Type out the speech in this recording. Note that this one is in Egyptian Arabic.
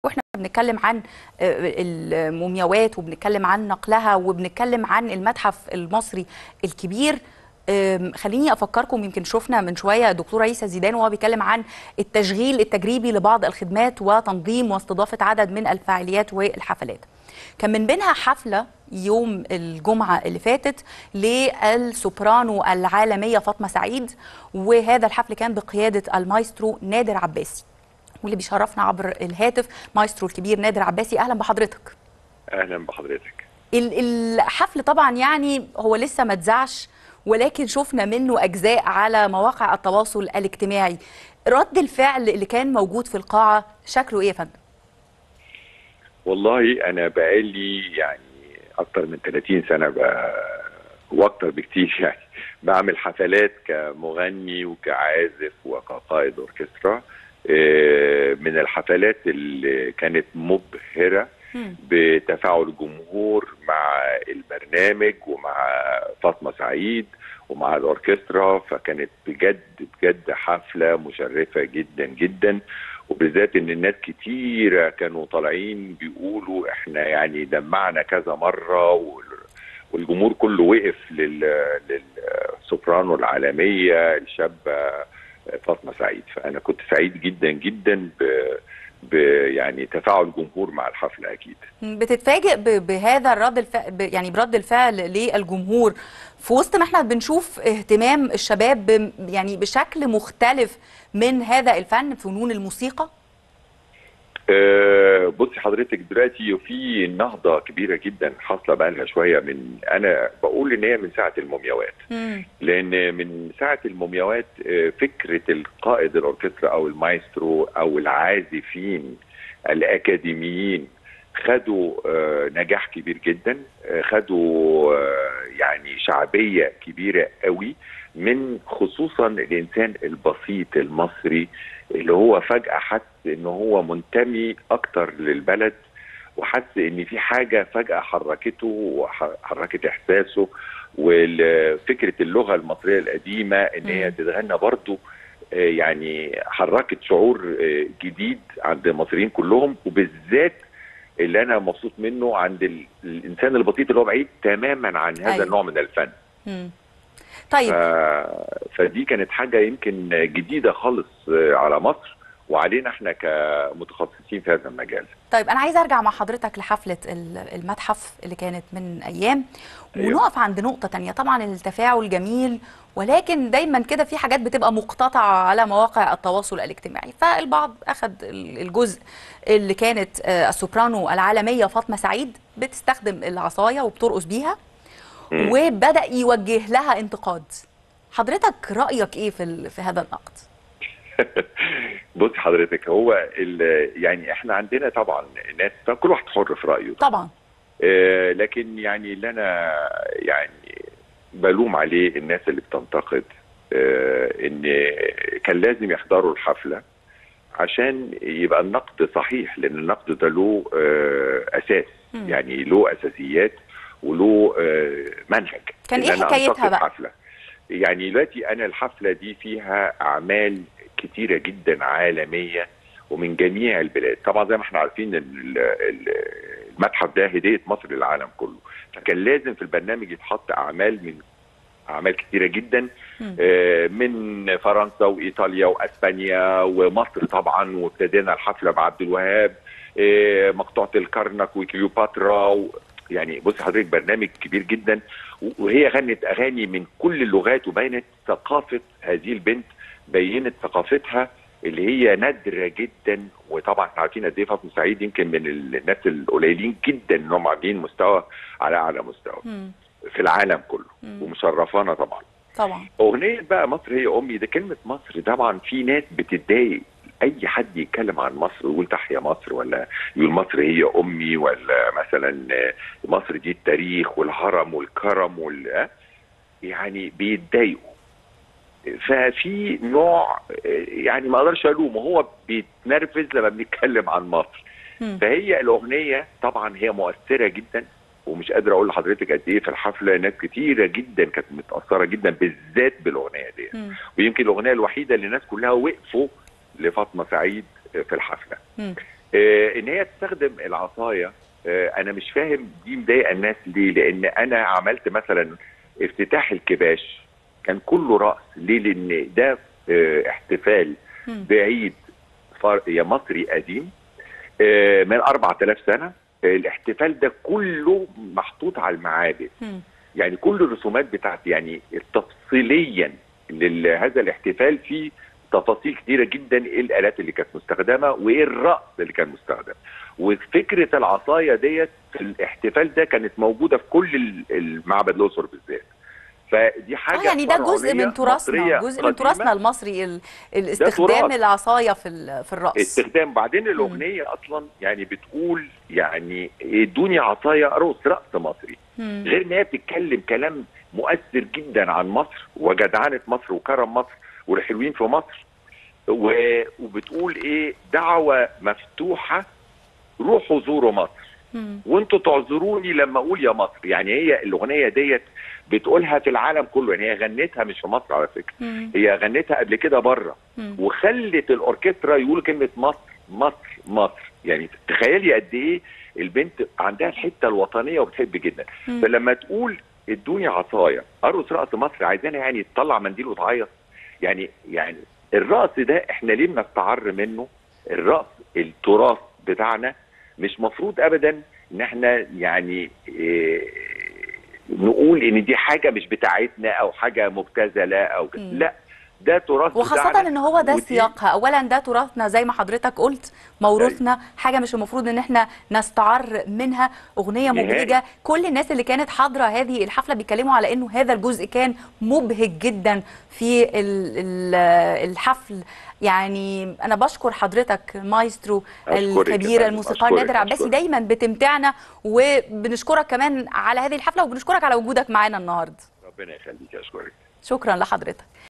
واحنا بنتكلم عن المومياوات وبنتكلم عن نقلها وبنتكلم عن المتحف المصري الكبير خليني افكركم يمكن شفنا من شويه دكتور عيسى زيدان وهو بيتكلم عن التشغيل التجريبي لبعض الخدمات وتنظيم واستضافه عدد من الفعاليات والحفلات. كان من بينها حفله يوم الجمعه اللي فاتت للسوبرانو العالميه فاطمه سعيد وهذا الحفل كان بقياده المايسترو نادر عباسي. واللي بيشرفنا عبر الهاتف مايسترو الكبير نادر عباسي اهلا بحضرتك اهلا بحضرتك الحفل طبعا يعني هو لسه ما اتذاعش ولكن شفنا منه اجزاء على مواقع التواصل الاجتماعي رد الفعل اللي كان موجود في القاعه شكله ايه يا فندم والله انا بقالي يعني اكتر من 30 سنه بقى واكتر بكتير يعني بعمل حفلات كمغني وكعازف وكقائد اوركسترا من الحفلات اللي كانت مبهرة بتفاعل الجمهور مع البرنامج ومع فاطمة سعيد ومع الأوركسترا فكانت بجد بجد حفلة مشرفة جدا جدا وبالذات ان الناس كتيرة كانوا طالعين بيقولوا احنا يعني دمعنا كذا مرة والجمهور كله وقف للسوبرانو العالمية الشابة فاطمه سعيد فانا كنت سعيد جدا جدا ب ب يعني تفاعل الجمهور مع الحفله اكيد بتتفاجئ بهذا الرد الفعل يعني برد الفعل للجمهور في وسط ما احنا بنشوف اهتمام الشباب يعني بشكل مختلف من هذا الفن فنون الموسيقى أه بصي حضرتك دلوقتي في نهضه كبيره جدا حاصله بقى لها شويه من انا بقول ان هي من ساعه المومياوات لان من ساعه المومياوات فكره القائد الاوركسترا او المايسترو او العازفين الاكاديميين خدوا نجاح كبير جدا خدوا يعني شعبيه كبيره قوي من خصوصا الانسان البسيط المصري اللي هو فجاه حس ان هو منتمي اكتر للبلد وحس ان في حاجه فجاه حركته وحركت احساسه وفكره اللغه المصريه القديمه ان هي تتغنى برضه يعني حركت شعور جديد عند المصريين كلهم وبالذات اللي انا مبسوط منه عند الانسان البسيط اللي هو بعيد تماما عن هذا أيوة. النوع من الفن. مم. طيب ف... فدي كانت حاجه يمكن جديده خالص على مصر وعلينا احنا كمتخصصين في هذا المجال. طيب انا عايزه ارجع مع حضرتك لحفله المتحف اللي كانت من ايام ونقف عند نقطه تانية طبعا التفاعل جميل ولكن دايما كده في حاجات بتبقى مقتطعه على مواقع التواصل الاجتماعي فالبعض اخذ الجزء اللي كانت السوبرانو العالميه فاطمه سعيد بتستخدم العصايه وبترقص بيها وبدا يوجه لها انتقاد حضرتك رايك ايه في في هذا النقد بص حضرتك هو يعني احنا عندنا طبعا ناس كل واحد حر في رايه طبعا آه لكن يعني اللي انا يعني بلوم عليه الناس اللي بتنتقد آه ان كان لازم يحضروا الحفله عشان يبقى النقد صحيح لان النقد ده له آه اساس م. يعني له اساسيات وله منهج كان ايه حكايتها بقى؟ الحفلة. يعني دلوقتي انا الحفله دي فيها اعمال كتيره جدا عالميه ومن جميع البلاد طبعا زي ما احنا عارفين المتحف ده هديه مصر للعالم كله فكان لازم في البرنامج يتحط اعمال من اعمال كتيره جدا من فرنسا وايطاليا واسبانيا ومصر طبعا وابتدينا الحفله بعبد الوهاب مقطوعه الكرنك وكليوباترا يعني بص حضرتك برنامج كبير جدا وهي غنت اغاني من كل اللغات وبينت ثقافه هذه البنت بينت ثقافتها اللي هي نادره جدا وطبعا احنا عارفين قد ايه فاطمه سعيد يمكن من الناس القليلين جدا ان هم عاملين مستوى على اعلى مستوى مم. في العالم كله مم. ومشرفانا طبعا طبعا اغنيه بقى مصر هي امي ده كلمه مصر طبعا في ناس بتتضايق اي حد يتكلم عن مصر ويقول تحيا مصر ولا يقول مصر هي امي ولا مثلا مصر دي التاريخ والهرم والكرم وال يعني بيتضايقوا ففي نوع يعني ما اقدرش الومه هو بيتنرفز لما بنتكلم عن مصر مم. فهي الاغنيه طبعا هي مؤثره جدا ومش قادر اقول لحضرتك قد ايه في الحفله ناس كتيره جدا كانت متاثره جدا بالذات بالاغنيه دي مم. ويمكن الاغنيه الوحيده اللي الناس كلها وقفوا لفاطمه سعيد في الحفله مم. آه، ان هي تستخدم العصايه آه، انا مش فاهم دي مضايقه الناس ليه لان انا عملت مثلا افتتاح الكباش كان كله رقص ليه لان ده آه، احتفال مم. بعيد فر- يا مصري قديم آه، من 4000 سنه آه، الاحتفال ده كله محطوط على المعابد مم. يعني كل الرسومات بتاعت يعني تفصيليا لهذا الاحتفال فيه تفاصيل كتيره جدا ايه الالات اللي كانت مستخدمه وايه الرقص اللي كان مستخدم وفكره العصايه ديت في الاحتفال ده كانت موجوده في كل ال- المعبد الاقصر بالذات فدي حاجه اه يعني ده جزء فرعونية من تراثنا مصرية جزء من قديمة. تراثنا المصري ال- الاستخدام تراث. العصايه في ال- في الرقص استخدام بعدين الاغنيه اصلا يعني بتقول يعني ادوني عصايه ارقص رقص مصري مم. غير ان هي بتتكلم كلام مؤثر جدا عن مصر وجدعنه مصر وكرم مصر والحلوين في مصر و- وبتقول ايه دعوه مفتوحه روحوا زوروا مصر مم. وانتوا تعذروني لما اقول يا مصر يعني هي الاغنيه ديت بتقولها في العالم كله يعني هي غنتها مش في مصر على فكره مم. هي غنتها قبل كده بره مم. وخلت الاوركسترا يقول كلمه مصر مصر مصر يعني تخيلي قد ايه البنت عندها الحته الوطنيه وبتحب جدا مم. فلما تقول ادوني عصايه ارقص رقص مصر عايزانا يعني تطلع منديل وتعيط يعني يعني الرقص ده احنا ليه بنستعر منه الرقص التراث بتاعنا مش مفروض ابدا ان احنا يعني إيه نقول ان دي حاجه مش بتاعتنا او حاجه مبتذله او كده. مم. لا ده تراث وخاصة بتاعنا ان هو ده ودي- سياقها اولا ده تراثنا زي ما حضرتك قلت موروثنا حاجة مش المفروض ان احنا نستعر منها اغنية نهائي. مبهجة كل الناس اللي كانت حاضرة هذه الحفلة بيتكلموا على انه هذا الجزء كان مبهج جدا في ال- ال- الحفل يعني انا بشكر حضرتك المايسترو أشكرك يا الكبير فندم، الموسيقار أشكرك، نادر عباسي أشكرك. دايما بتمتعنا وبنشكرك كمان على هذه الحفلة وبنشكرك على وجودك معانا النهارده ربنا يخليك اشكرك شكرا لحضرتك